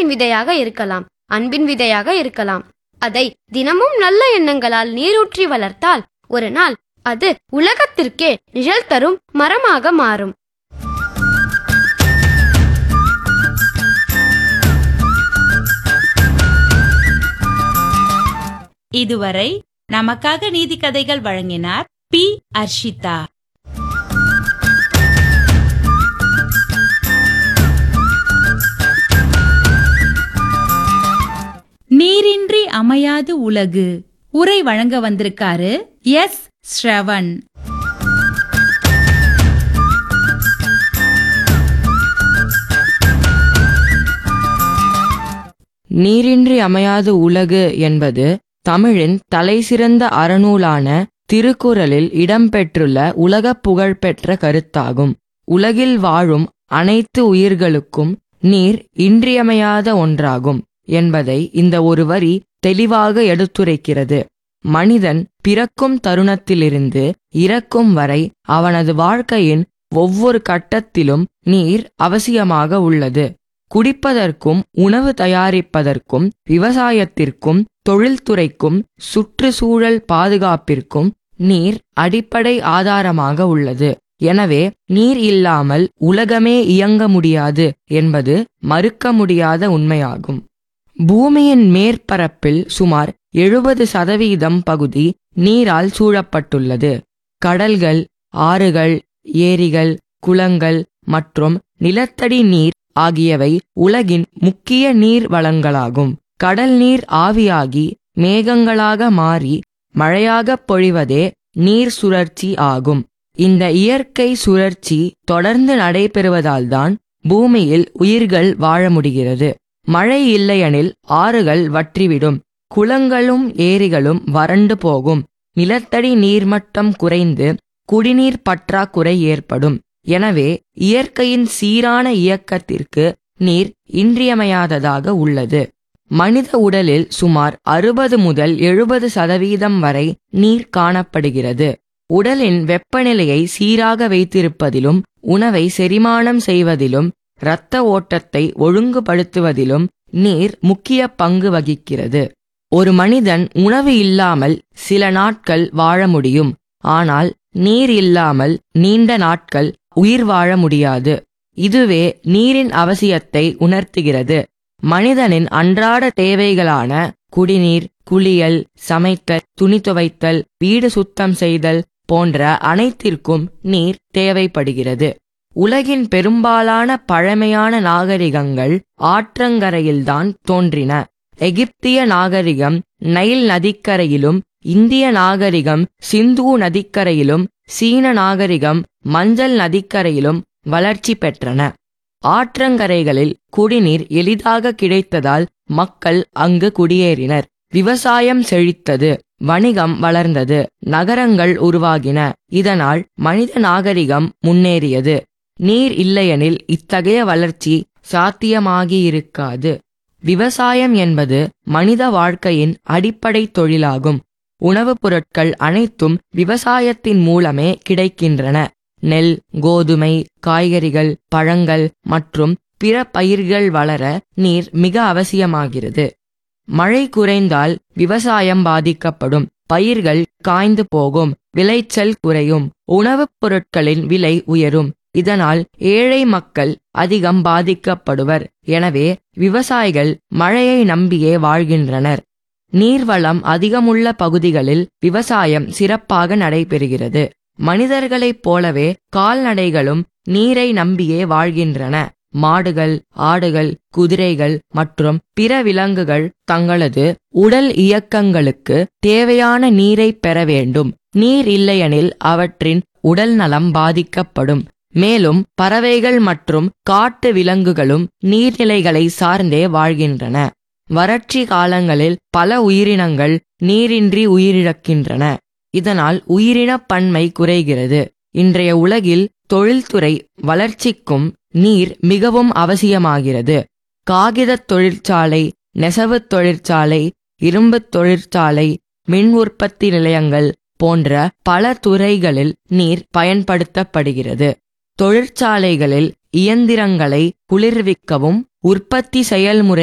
வன்மத்தின் விதையாக இருக்கலாம் அன்பின் விதையாக இருக்கலாம் அதை தினமும் நல்ல எண்ணங்களால் நீரூற்றி வளர்த்தால் ஒரு நாள் அது உலகத்திற்கே நிழல் தரும் மரமாக மாறும் இதுவரை நமக்காக நீதி கதைகள் வழங்கினார் பி அர்ஷிதா நீரின்றி அமையாது உலகு உரை வழங்க வந்திருக்காரு எஸ் ஸ்ரவன் நீரின்றி அமையாது உலகு என்பது தமிழின் தலைசிறந்த அறநூலான திருக்குறளில் இடம்பெற்றுள்ள உலகப் புகழ்பெற்ற கருத்தாகும் உலகில் வாழும் அனைத்து உயிர்களுக்கும் நீர் இன்றியமையாத ஒன்றாகும் என்பதை இந்த ஒரு வரி தெளிவாக எடுத்துரைக்கிறது மனிதன் பிறக்கும் தருணத்திலிருந்து இறக்கும் வரை அவனது வாழ்க்கையின் ஒவ்வொரு கட்டத்திலும் நீர் அவசியமாக உள்ளது குடிப்பதற்கும் உணவு தயாரிப்பதற்கும் விவசாயத்திற்கும் தொழில்துறைக்கும் சுற்றுச்சூழல் பாதுகாப்பிற்கும் நீர் அடிப்படை ஆதாரமாக உள்ளது எனவே நீர் இல்லாமல் உலகமே இயங்க முடியாது என்பது மறுக்க முடியாத உண்மையாகும் பூமியின் மேற்பரப்பில் சுமார் எழுபது சதவீதம் பகுதி நீரால் சூழப்பட்டுள்ளது கடல்கள் ஆறுகள் ஏரிகள் குளங்கள் மற்றும் நிலத்தடி நீர் ஆகியவை உலகின் முக்கிய நீர் வளங்களாகும் கடல் நீர் ஆவியாகி மேகங்களாக மாறி மழையாகப் பொழிவதே நீர் சுழற்சி ஆகும் இந்த இயற்கை சுழற்சி தொடர்ந்து நடைபெறுவதால்தான் பூமியில் உயிர்கள் வாழ முடிகிறது மழை இல்லையெனில் ஆறுகள் வற்றிவிடும் குளங்களும் ஏரிகளும் வறண்டு போகும் நிலத்தடி நீர்மட்டம் குறைந்து குடிநீர் பற்றாக்குறை ஏற்படும் எனவே இயற்கையின் சீரான இயக்கத்திற்கு நீர் இன்றியமையாததாக உள்ளது மனித உடலில் சுமார் அறுபது முதல் எழுபது சதவீதம் வரை நீர் காணப்படுகிறது உடலின் வெப்பநிலையை சீராக வைத்திருப்பதிலும் உணவை செரிமானம் செய்வதிலும் இரத்த ஓட்டத்தை ஒழுங்குபடுத்துவதிலும் நீர் முக்கிய பங்கு வகிக்கிறது ஒரு மனிதன் உணவு இல்லாமல் சில நாட்கள் வாழ முடியும் ஆனால் நீர் இல்லாமல் நீண்ட நாட்கள் உயிர் வாழ முடியாது இதுவே நீரின் அவசியத்தை உணர்த்துகிறது மனிதனின் அன்றாட தேவைகளான குடிநீர் குளியல் சமைத்தல் துணி துவைத்தல் வீடு சுத்தம் செய்தல் போன்ற அனைத்திற்கும் நீர் தேவைப்படுகிறது உலகின் பெரும்பாலான பழமையான நாகரிகங்கள் ஆற்றங்கரையில்தான் தோன்றின எகிப்திய நாகரிகம் நைல் நதிக்கரையிலும் இந்திய நாகரிகம் சிந்து நதிக்கரையிலும் சீன நாகரிகம் மஞ்சள் நதிக்கரையிலும் வளர்ச்சி பெற்றன ஆற்றங்கரைகளில் குடிநீர் எளிதாக கிடைத்ததால் மக்கள் அங்கு குடியேறினர் விவசாயம் செழித்தது வணிகம் வளர்ந்தது நகரங்கள் உருவாகின இதனால் மனித நாகரிகம் முன்னேறியது நீர் இல்லையெனில் இத்தகைய வளர்ச்சி சாத்தியமாகியிருக்காது விவசாயம் என்பது மனித வாழ்க்கையின் அடிப்படை தொழிலாகும் உணவுப் பொருட்கள் அனைத்தும் விவசாயத்தின் மூலமே கிடைக்கின்றன நெல் கோதுமை காய்கறிகள் பழங்கள் மற்றும் பிற பயிர்கள் வளர நீர் மிக அவசியமாகிறது மழை குறைந்தால் விவசாயம் பாதிக்கப்படும் பயிர்கள் காய்ந்து போகும் விளைச்சல் குறையும் உணவுப் பொருட்களின் விலை உயரும் இதனால் ஏழை மக்கள் அதிகம் பாதிக்கப்படுவர் எனவே விவசாயிகள் மழையை நம்பியே வாழ்கின்றனர் நீர்வளம் அதிகமுள்ள பகுதிகளில் விவசாயம் சிறப்பாக நடைபெறுகிறது மனிதர்களைப் போலவே கால்நடைகளும் நீரை நம்பியே வாழ்கின்றன மாடுகள் ஆடுகள் குதிரைகள் மற்றும் பிற விலங்குகள் தங்களது உடல் இயக்கங்களுக்கு தேவையான நீரை பெற வேண்டும் நீர் இல்லையெனில் அவற்றின் உடல் நலம் பாதிக்கப்படும் மேலும் பறவைகள் மற்றும் காட்டு விலங்குகளும் நீர்நிலைகளை சார்ந்தே வாழ்கின்றன வறட்சி காலங்களில் பல உயிரினங்கள் நீரின்றி உயிரிழக்கின்றன இதனால் உயிரினப் பன்மை குறைகிறது இன்றைய உலகில் தொழில்துறை வளர்ச்சிக்கும் நீர் மிகவும் அவசியமாகிறது காகிதத் தொழிற்சாலை நெசவுத் தொழிற்சாலை இரும்புத் தொழிற்சாலை மின் உற்பத்தி நிலையங்கள் போன்ற பல துறைகளில் நீர் பயன்படுத்தப்படுகிறது தொழிற்சாலைகளில் இயந்திரங்களை குளிர்விக்கவும் உற்பத்தி செயல்முறை